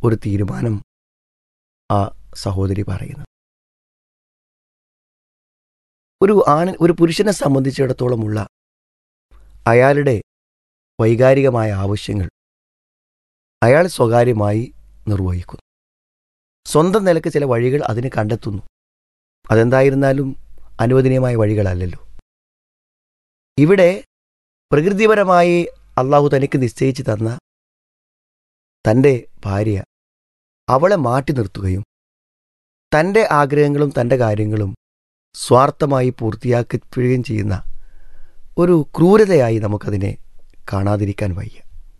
ഒരു തീരുമാനം ആ സഹോദരി പറയുന്നത് ഒരു ആണ് ഒരു പുരുഷനെ സംബന്ധിച്ചിടത്തോളമുള്ള അയാളുടെ വൈകാരികമായ ആവശ്യങ്ങൾ അയാൾ സ്വകാര്യമായി നിർവഹിക്കുന്നു സ്വന്തം നിലക്ക് ചില വഴികൾ അതിന് കണ്ടെത്തുന്നു അതെന്തായിരുന്നാലും അനുവദനീയമായ വഴികളല്ലല്ലോ ഇവിടെ പ്രകൃതിപരമായി അള്ളാഹു തനിക്ക് നിശ്ചയിച്ചു തന്ന തൻ്റെ ഭാര്യ അവളെ മാറ്റി നിർത്തുകയും തൻ്റെ ആഗ്രഹങ്ങളും തൻ്റെ കാര്യങ്ങളും സ്വാർത്ഥമായി പൂർത്തിയാക്കുകയും ചെയ്യുന്ന ഒരു ക്രൂരതയായി നമുക്കതിനെ കാണാതിരിക്കാൻ വയ്യ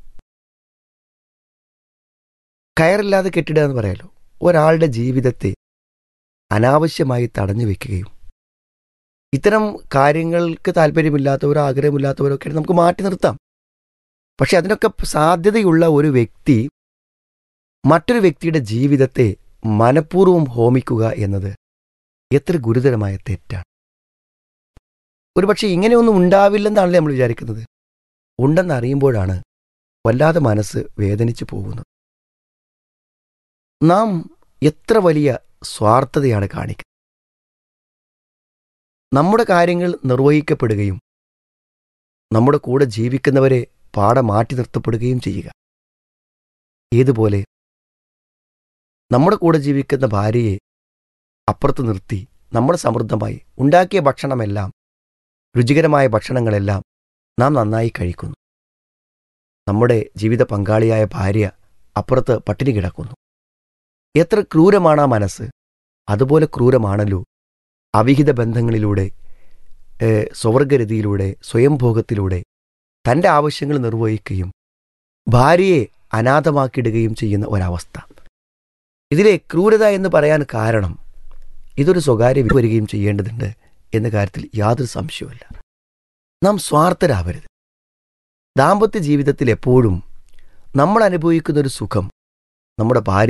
കയറില്ലാതെ കെട്ടിടുക എന്ന് പറയാലോ ഒരാളുടെ ജീവിതത്തെ അനാവശ്യമായി തടഞ്ഞു വെക്കുകയും ഇത്തരം കാര്യങ്ങൾക്ക് താല്പര്യമില്ലാത്തവരോ ആഗ്രഹമില്ലാത്തവരോ ഒക്കെ നമുക്ക് മാറ്റി നിർത്താം പക്ഷെ അതിനൊക്കെ സാധ്യതയുള്ള ഒരു വ്യക്തി മറ്റൊരു വ്യക്തിയുടെ ജീവിതത്തെ മനഃപൂർവ്വം ഹോമിക്കുക എന്നത് എത്ര ഗുരുതരമായ തെറ്റാണ് ഒരുപക്ഷെ ഇങ്ങനെയൊന്നും ഉണ്ടാവില്ലെന്നാണല്ലേ നമ്മൾ വിചാരിക്കുന്നത് ഉണ്ടെന്ന് അറിയുമ്പോഴാണ് വല്ലാതെ മനസ്സ് വേദനിച്ചു പോകുന്നത് നാം എത്ര വലിയ സ്വാർത്ഥതയാണ് കാണിക്കുന്നത് നമ്മുടെ കാര്യങ്ങൾ നിർവഹിക്കപ്പെടുകയും നമ്മുടെ കൂടെ ജീവിക്കുന്നവരെ പാടെ മാറ്റി നിർത്തപ്പെടുകയും ചെയ്യുക ഏതുപോലെ നമ്മുടെ കൂടെ ജീവിക്കുന്ന ഭാര്യയെ അപ്പുറത്ത് നിർത്തി നമ്മൾ സമൃദ്ധമായി ഉണ്ടാക്കിയ ഭക്ഷണമെല്ലാം രുചികരമായ ഭക്ഷണങ്ങളെല്ലാം നാം നന്നായി കഴിക്കുന്നു നമ്മുടെ ജീവിത പങ്കാളിയായ ഭാര്യ അപ്പുറത്ത് പട്ടിണി കിടക്കുന്നു എത്ര ക്രൂരമാണ് ആ മനസ്സ് അതുപോലെ ക്രൂരമാണല്ലോ അവിഹിത ബന്ധങ്ങളിലൂടെ സ്വവർഗരതിയിലൂടെ സ്വയംഭോഗത്തിലൂടെ തൻ്റെ ആവശ്യങ്ങൾ നിർവഹിക്കുകയും ഭാര്യയെ അനാഥമാക്കിയിടുകയും ചെയ്യുന്ന ഒരവസ്ഥ ഇതിലെ ക്രൂരത എന്ന് പറയാൻ കാരണം ഇതൊരു സ്വകാര്യ വരികയും ചെയ്യേണ്ടതുണ്ട് എന്ന കാര്യത്തിൽ യാതൊരു സംശയവുമില്ല നാം സ്വാർത്ഥരാവരുത് ദാമ്പത്യ ജീവിതത്തിൽ എപ്പോഴും നമ്മൾ അനുഭവിക്കുന്ന ഒരു സുഖം നമ്മുടെ ഭാര്യ